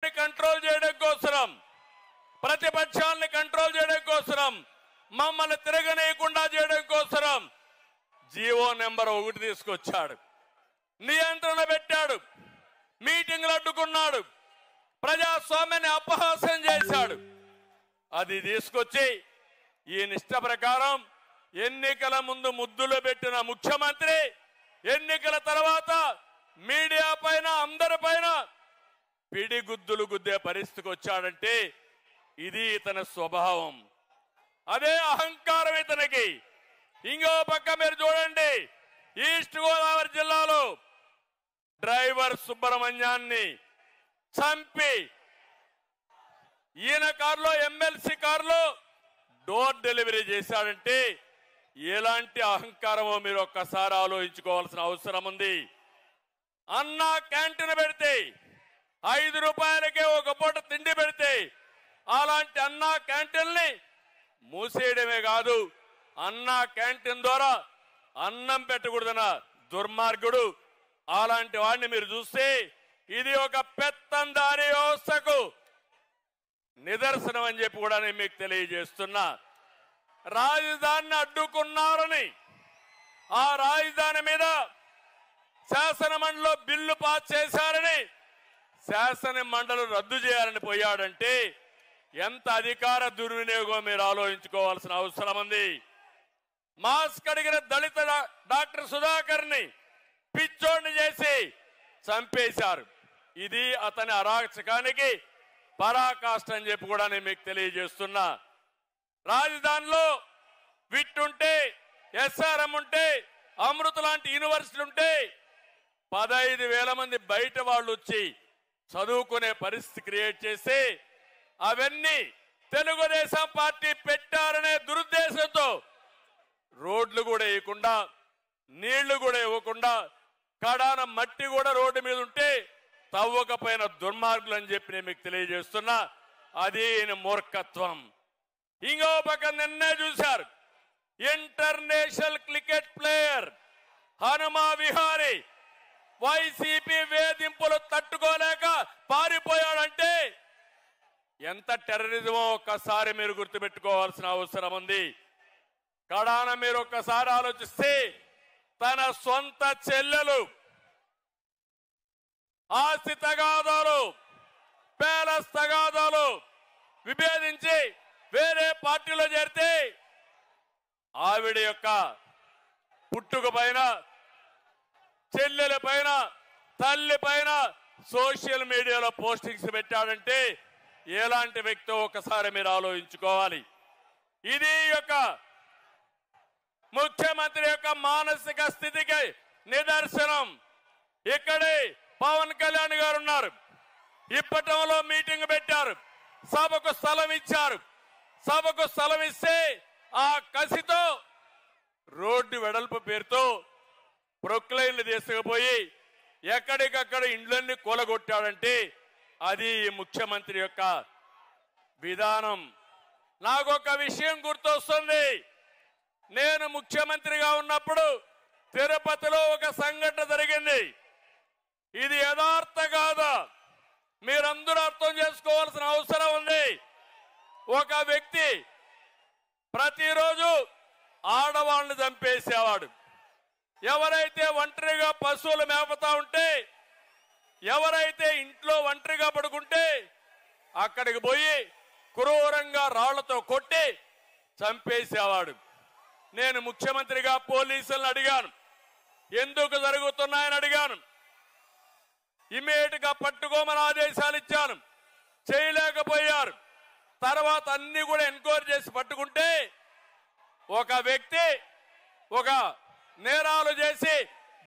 ప్రభుత్వాన్ని కంట్రోల్ చేయడం కోసరం ప్రతిపక్షాన్ని కంట్రోల్ చేయడం కోసరం మమ్మల్ని తిరగనీయకుండా చేయడం కోసరం జీవో నెంబర్ ఒకటి తీసుకొచ్చాడు నియంత్రణ పెట్టాడు మీటింగ్లు అడ్డుకున్నాడు ప్రజాస్వామ్యాన్ని అపహాస్యం చేశాడు అది తీసుకొచ్చి ఈ నిష్ట ప్రకారం ఎన్నికల ముందు ముద్దులు పెట్టిన ముఖ్యమంత్రి ఎన్నికల తర్వాత మీడియా పైన అందరి పైన పిడిగుద్దులు గుద్దే పరిస్థితికి వచ్చాడంటే ఇది ఇతని స్వభావం అదే అహంకారం ఇతనికి ఇంకో పక్క మీరు చూడండి ఈస్ట్ గోదావరి జిల్లాలో డ్రైవర్ సుబ్రహ్మణ్యాన్ని చంపి ఈయన కారులో ఎమ్మెల్సీ కారులో డోర్ డెలివరీ చేశాడంటే ఎలాంటి అహంకారమో మీరు ఒక్కసారి ఆలోచించుకోవాల్సిన అవసరం ఉంది అన్న క్యాంటీన్ పెడితే ఐదు రూపాయలకే ఒక పూట తిండి పెడితే అలాంటి అన్న క్యాంటీన్ని మూసేయడమే కాదు అన్న క్యాంటీన్ ద్వారా అన్నం పెట్టకూడదన్న దుర్మార్గుడు అలాంటి వాడిని మీరు చూస్తే ఇది ఒక పెత్తందారి వ్యవస్థకు నిదర్శనం అని చెప్పి కూడా నేను మీకు తెలియజేస్తున్నా రాజధానిని అడ్డుకున్నారని ఆ రాజధాని మీద శాసన మండలిలో బిల్లు పాస్ చేశారని శాసన మండలి రద్దు చేయాలని పోయాడంటే ఎంత అధికార దుర్వినియోగం మీరు ఆలోచించుకోవాల్సిన అవసరం ఉంది మాస్క్ అడిగిన దళిత డా- డాక్టర్ సుధాకర్ ని పిచ్చోడిని చేసి చంపేశారు ఇది అతని అరాచకానికి పరాకాష్ట అని చెప్పి కూడా నేను మీకు తెలియజేస్తున్నా రాజధానిలో విట్ ఉంటే ఎస్ఆర్ఎం ఉంటే అమృత లాంటి యూనివర్సిటీ ఉంటే పదహైదు వేల మంది బయట వాళ్ళు వచ్చి చదువుకునే పరిస్థితి క్రియేట్ చేసి అవన్నీ తెలుగుదేశం పార్టీ పెట్టారనే దురుద్దేశంతో రోడ్లు కూడా వేయకుండా నీళ్లు కూడా ఇవ్వకుండా కడాన మట్టి కూడా రోడ్డు మీద ఉంటే తవ్వకపోయిన దుర్మార్గులు అని చెప్పి నేను మీకు తెలియజేస్తున్నా అది ఈయన మూర్ఖత్వం ఇంకో పక్క నిన్నే చూశారు international cricket player Hanuma Vihari YCP వేధింపులు తట్టుకోలేక పారిపోయాడంటే ఎంత టెర్రరిజమో ఒక్కసారి మీరు గుర్తుపెట్టుకోవాల్సిన అవసరం ఉంది కడాన మీరు ఒక్కసారి ఆలోచిస్తే తన సొంత చెల్లెలు ఆస్తి తగాదాలు ప్యాలెస్ తగాదాలు విభేదించి వేరే పార్టీలో చేరితే ఆవిడ యొక్క పుట్టుక పైన చెల్లెల పైన తల్లి పైన సోషల్ మీడియాలో పోస్టింగ్స్ పెట్టాడంటే ఎలాంటి వ్యక్తో ఒకసారి మీరు ఆలోచించుకోవాలి ఇది ఈ యొక్క ముఖ్యమంత్రి యొక్క మానసిక స్థితికి నిదర్శనం ఇక్కడే పవన్ కళ్యాణ్ గారు ఉన్నారు ఇప్పటంలో మీటింగ్ పెట్టారు సభకు స్థలం ఇచ్చారు సభకు స్థలం ఇస్తే ఆ కసితో రోడ్డు వెడల్పు పేరుతో ప్రొక్లైన్లు తీసుకుపోయి ఎక్కడికక్కడ ఇండ్లన్నీ కూలగొట్టాడంటే అది ఈ ముఖ్యమంత్రి యొక్క విధానం నాకు ఒక విషయం గుర్తొస్తుంది నేను ముఖ్యమంత్రిగా ఉన్నప్పుడు తిరుపతిలో ఒక సంఘటన జరిగింది ఇది యథార్థ కాదా మీరందరూ అర్థం చేసుకోవాల్సిన అవసరం ఉంది ఒక వ్యక్తి ప్రతిరోజు ఆడవాళ్ళని చంపేసేవాడు ఎవరైతే ఒంటరిగా పశువులు మేపుతా ఉంటే ఎవరైతే ఇంట్లో ఒంటరిగా పడుకుంటే అక్కడికి పోయి క్రూరంగా రాళ్లతో కొట్టి చంపేసేవాడు నేను ముఖ్యమంత్రిగా పోలీసులను అడిగాను ఎందుకు జరుగుతున్నాయని అడిగాను ఇమీడియట్ గా పట్టుకోమని ఆదేశాలు ఇచ్చాను చేయలేకపోయారు తర్వాత అన్ని కూడా ఎంక్వైరీ చేసి పట్టుకుంటే ఒక వ్యక్తి ఒక నేరాలు చేసి